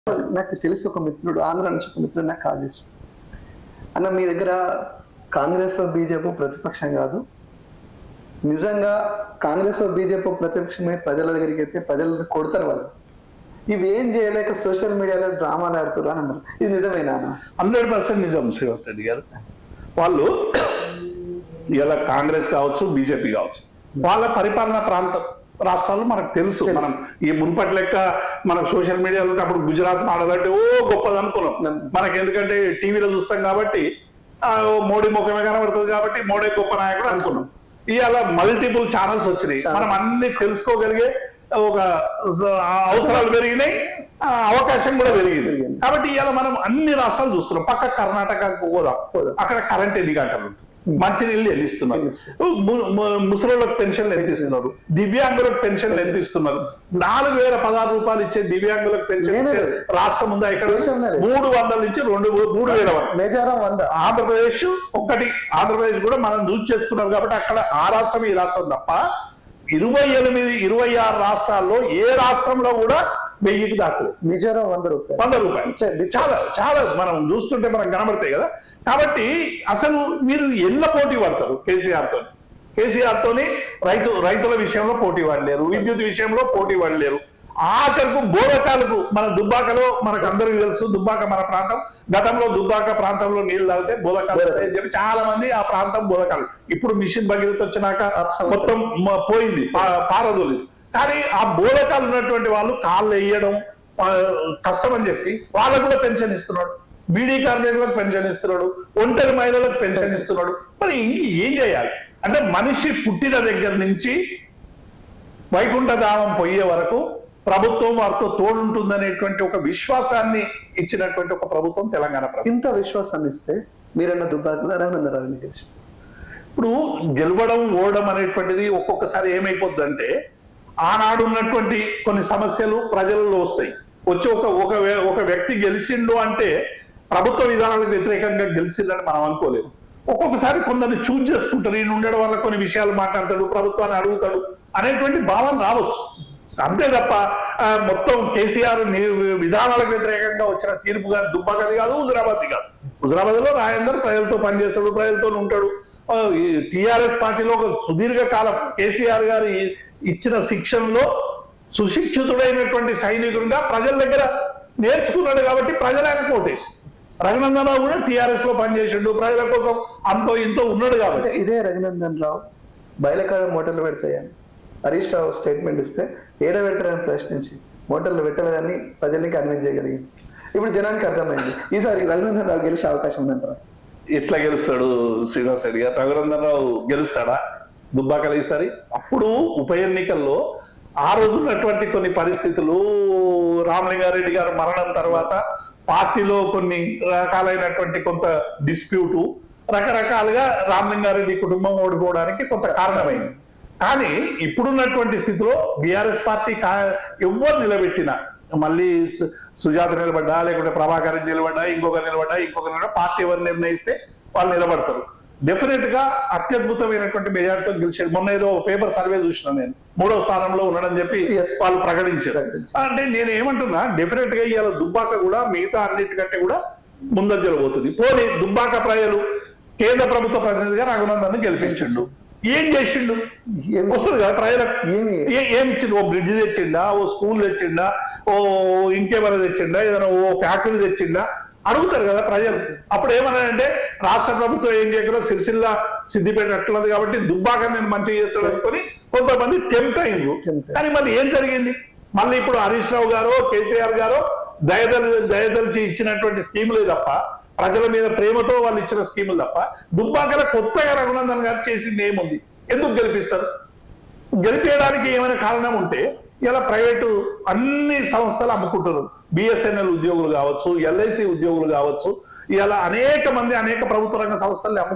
నాకు తెలిసి ఒక మిత్రుడు ఆంధ్ర నుంచి ఒక మిత్రుడు నాకు కాల్ చేసి అన్న మీ దగ్గర కాంగ్రెస్ బీజేపీ ప్రతిపక్షం కాదు నిజంగా కాంగ్రెస్ బీజేపీ ప్రతిపక్షమే ప్రజల దగ్గరికి అయితే ప్రజలు కొడతారు వాళ్ళు ఇవి ఏం చేయలేక సోషల్ మీడియాలో డ్రామాలు ఆడుతున్నారు అని అన్నారు ఇది నిజమేనా అన్న హండ్రెడ్ పర్సెంట్ నిజం శ్రీనివాస్ రెడ్డి గారు వాళ్ళు ఇలా కాంగ్రెస్ కావచ్చు బీజేపీ కావచ్చు వాళ్ళ పరిపాలన ప్రాంతం రాష్ట్రాలు మనకు తెలుసు తెలుసు. మనం ఈ మునుపటి లెక్క మనకు సోషల్ మీడియాలో ఉన్నప్పుడు గుజరాత్ మాడలంటే ఓ గొప్పది అనుకున్నాం మనకి ఎందుకంటే టీవీలో చూస్తాం కాబట్టి ఆ, ఓ మోడీ ముఖమే కనబడుతుంది కాబట్టి మోడీ గొప్ప నాయకుడు అనుకున్నాం ఇవాళ మల్టిపుల్ ఛానల్స్ వచ్చినాయి Channels. మనం అన్ని తెలుసుకోగలిగే ఒక స- ఆ అవసరాలు పెరిగినాయి ఆ అవకాశం కూడా పెరిగింది పెరిగింది. కాబట్టి ఇవాళ మనం అన్ని రాష్ట్రాలు చూస్తున్నాం పక్క కర్ణాటకకు పోదాం పోదాం. అక్కడ కరెంట్ ఎన్ని గంటలు ఉంటుంది మంచినీళ్ళు ఎన్ని ఇస్తున్నారు ఎన్ని ము- ము- ముసలోళ్ళకి పెన్షన్లు ఎంత ఇస్తున్నారు దివ్యాంగులకు పెన్షన్లు ఎంత ఇస్తున్నారు నాలుగు వేల పదహారు రూపాయలు ఇచ్చే దివ్యాంగులకు పెన్షన్ నేనే ఇచ్చే లేదు. రాష్ట్రం ఉందా ఇక్కడ దేశంలో లేదు. మూడు వందల నుంచి రెండు మూడు వేల వరకు మేజారం వంద ఆంధ్రప్రదేశ్ ఒక్కటి ఆంధ్రప్రదేశ్ కూడా మనం చూస్ చేసుకున్నారు కాబట్టి అక్కడ ఆ రాష్ట్రం ఈ రాష్ట్రం తప్ప ఇరవై ఎనిమిది ఇరవై ఆరు రాష్ట్రాల్లో ఏ రాష్ట్రంలో కూడా వెయ్యికి దాటలేదు మిజోరం వంద రూపాయలు వంద రూపాయలు ఇచ్చే- చాలా చాలా మనం చూస్తుంటే మనకు కనబడతాయి కదా కాబట్టి అసలు మీరు ఎల్ల పోటీ పడతారు కేసీఆర్ తోని కేసీఆర్ తోని రైతు రైతుల విషయంలో పోటీ పడలేరు విద్యుత్ విషయంలో పోటీ పడలేరు ఆఖరుకు బోరకాలకు మన దుబ్బాకలో మనకు అందరికీ తెలుసు దుబ్బాక మన ప్రాంతం గతంలో దుబ్బాక ప్రాంతంలో నీళ్లు తాగితే బోధకాలు వస్తాయని చెప్పి చాలా మంది ఆ ప్రాంతం బోధకాలు ఇప్పుడు మిషన్ భగీరథ వచ్చినాక మొత్తం మ- పోయింది పా- పారదోలి కానీ ఆ బోధకాలు ఉన్నటువంటి వాళ్ళు కాళ్ళు వేయడం ఆ, కష్టం అని చెప్పి వాళ్ళకు కూడా పెన్షన్ ఇస్తున్నాడు బీడీ కార్మికులకు పెన్షన్ ఇస్తున్నాడు ఒంటరి మహిళలకు పెన్షన్ ఇస్తున్నాడు మరి ఇంక ఏం చేయాలి అంటే మనిషి పుట్టిన దగ్గర నుంచి వైకుంఠధామం పోయే వరకు ప్రభుత్వం వారితో తోడుంటుందనేటువంటి ఒక విశ్వాసాన్ని ఇచ్చినటువంటి ఒక ప్రభుత్వం తెలంగాణ ప్రభుత్వం ఇంత విశ్వాసాన్ని ఇస్తే మీరన్న దుబ్బాకలో రఘునందన్ రావు గెలిచి ఇప్పుడు గెలవడం ఓడడం అనేటువంటిది ఒక్కొక్కసారి ఏమైపోద్ది అంటే ఆనాడు ఉన్నటువంటి కొన్ని సమస్యలు ప్రజలలో వస్తాయి వచ్చి ఒక ఒక వ్య- ఒక వ్యక్తి గెలిచిండు అంటే ప్రభుత్వ విధానాలకు వ్యతిరేకంగా గెలిచిందని మనం అనుకోలేదు ఒక్కొక్కసారి కొందరిని చూజ్ చేసుకుంటారు ఈయన ఉండడం వల్ల కొన్ని విషయాలు మాట్లాడతాడు ప్రభుత్వాన్ని అడుగుతాడు అనేటువంటి భావన రావచ్చు అంతే తప్ప ఆ, మొత్తం కేసీఆర్ ని- విధానాలకు వ్యతిరేకంగా వచ్చిన తీర్పుగా దుబ్బాకది కాదు హుజరాబాద్ కాదు హుజరాబాద్ లో రాయందర్ ప్రజలతో పనిచేస్తాడు ప్రజలతో ఉంటాడు టిఆర్ఎస్ పార్టీలో ఒక సుదీర్ఘ కాలం కేసీఆర్ గారు ఇ- ఇచ్చిన శిక్షణలో సుశిక్షితుడైనటువంటి సైనికుడిగా ప్రజల దగ్గర నేర్చుకున్నాడు కాబట్టి ప్రజలు ఆయన కోటేసి రఘునందనరావు కూడా టిఆర్ఎస్ లో పనిచేసిండు ప్రజల కోసం అంతో ఇంతో ఉన్నాడు అంటే కాబట్టి ఇదే రఘునందన్ రావు బయలకాడ మోటార్లు పెడతాయని హరీష్ రావు స్టేట్మెంట్ ఇస్తే ఏడ పెడతారని ప్రశ్నించి మోటార్లు పెట్టలేదని ప్రజల్ని కన్విన్స్ చేయగలిగింది ఇప్పుడు జనానికి అర్థమైంది ఈసారి రఘునందన్ రావు గెలిచే అవకాశం ఉందంటారా ఎట్లా గెలుస్తాడు శ్రీనివాస్ రెడ్డి గారు రఘునందనరావు గెలుస్తాడా దుబ్బాకలు ఈసారి అప్పుడు ఉప ఎన్నికల్లో ఆ రోజు ఉన్నటువంటి కొన్ని పరిస్థితులు రామలింగారెడ్డి గారు మరణం తర్వాత పార్టీలో కొన్ని రకాలైనటువంటి కొంత డిస్ప్యూటు రకరకాలుగా రామలింగారెడ్డి కుటుంబం ఓడిపోవడానికి కొంత కారణమైంది కానీ ఇప్పుడున్నటువంటి స్థితిలో బీఆర్ఎస్ పార్టీ కా ఎవ్వరు నిలబెట్టినా మళ్ళీ సు- సుజాత నిలబడ్డా లేకుంటే ప్రభాకర్ రెడ్డి నిలబడ్డా ఇంకొకరు నిలబడ్డా ఇంకొకరు నిలబడ్డా పార్టీ ఎవరు నిర్ణయిస్తే వాళ్ళు నిలబడతారు డెఫినెట్ గా అత్యద్భుతమైనటువంటి మెజార్టీతో గెలిచారు మొన్న ఏదో పేపర్ సర్వే చూసిన నేను మూడో స్థానంలో ఉన్నాడని చెప్పి Yes. వాళ్ళు ప్రకటించారు ప్రకటించారు. అంటే నేను ఏమంటున్నా డెఫినెట్ గా ఇవాళ దుబ్బాక కూడా మిగతా అన్నిటికంటే కూడా ముందంజలు పోతుంది పోనీ దుబ్బాక ప్రజలు కేంద్ర ప్రభుత్వ ప్రతినిధిగా రఘునందన్ గెలిపించిండు ఏం చేసిండు ఏమి వస్తుంది కదా ప్రజలకు ఏమి ఏ- ఏమి ఇచ్చిండు ఓ బ్రిడ్జ్ తెచ్చిండా ఓ స్కూల్ తెచ్చిండా ఓ ఇంకేమైనా తెచ్చిండా ఏదైనా ఓ ఫ్యాక్టరీ తెచ్చిండా అడుగుతారు కదా ప్రజలు అప్పుడు ఏమన్నారంటే రాష్ట్ర ప్రభుత్వం ఏం చేయకుండా సిరిసిల్ల సిద్దిపేట అట్లది కాబట్టి దుబ్బాక నేను మంచిగా చేస్తాను అనుకొని కొంతమంది టెంప్ట్ అయిండ్రు Tempt. కానీ మళ్ళీ ఏం జరిగింది మళ్ళీ ఇప్పుడు హరీష్ రావు గారు కేసీఆర్ గారు దయదల్ దయదలిచి ఇచ్చినటువంటి స్కీములే తప్ప ప్రజల మీద ప్రేమతో వాళ్ళు ఇచ్చిన స్కీములు తప్ప దుబ్బాకల కొత్తగా రఘునందన్ గారు చేసింది ఏముంది ఎందుకు గెలిపిస్తారు గెలిపేయడానికి ఏమైనా కారణం ఉంటే ఇలా ప్రైవేటు అన్ని సంస్థలు అమ్ముకుంటున్నారు బిఎస్ఎన్ఎల్ ఉద్యోగులు కావచ్చు ఎల్ఐసి ఉద్యోగులు కావచ్చు ఇలా అనేక మంది అనేక ప్రభుత్వ రంగ సంస్థలు